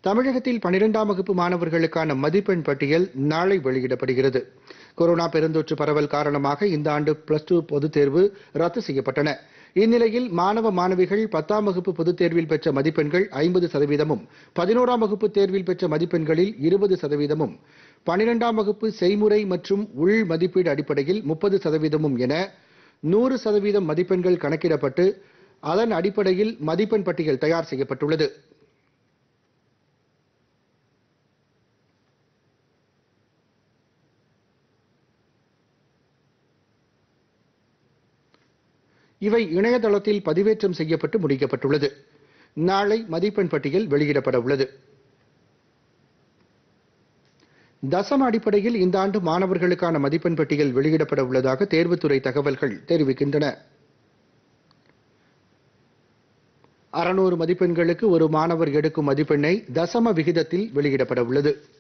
தமிழகத்தில் பனிரெண்டாம் வகுப்பு மாணவர்களுக்கான மதிப்பெண் பட்டியல் நாளை வெளியிடப்படுகிறது கொரோனா பெருந்தொற்று பரவல் காரணமாக இந்த ஆண்டு பிளஸ் டூ பொதுத் தேர்வு ரத்து செய்யப்பட்டன இந்நிலையில் மாணவ மாணவிகள் பத்தாம் வகுப்பு பொதுத் தேர்வில் பெற்ற மதிப்பெண்கள் ஐம்பது சதவீதமும் பதினோராம் வகுப்பு தேர்வில் பெற்ற மதிப்பெண்களில் இருபது சதவீதமும் பனிரெண்டாம் வகுப்பு செய்முறை மற்றும் உள் மதிப்பீடு அடிப்படையில் முப்பது சதவீதமும் என நூறு சதவீதம் மதிப்பெண்கள் கணக்கிடப்பட்டு அதன் அடிப்படையில் மதிப்பெண் பட்டியல் தயார் செய்யப்பட்டுள்ளது இவை இணையதளத்தில் பதிவேற்றம் செய்யப்பட்டு முடிக்கப்பட்டுள்ளது நாளை மதிப்பெண் பட்டியல் வெளியிடப்பட உள்ளது தசம அடிப்படையில் இந்த ஆண்டு மாணவர்களுக்கான மதிப்பெண் பட்டியல் வெளியிடப்பட உள்ளதாக தேர்வுத்துறை தகவல்கள் தெரிவிக்கின்றன அறுநூறு மதிப்பெண்களுக்கு ஒரு மாணவர் எடுக்கும் மதிப்பெண்ணை தசம விகிதத்தில் வெளியிடப்பட உள்ளது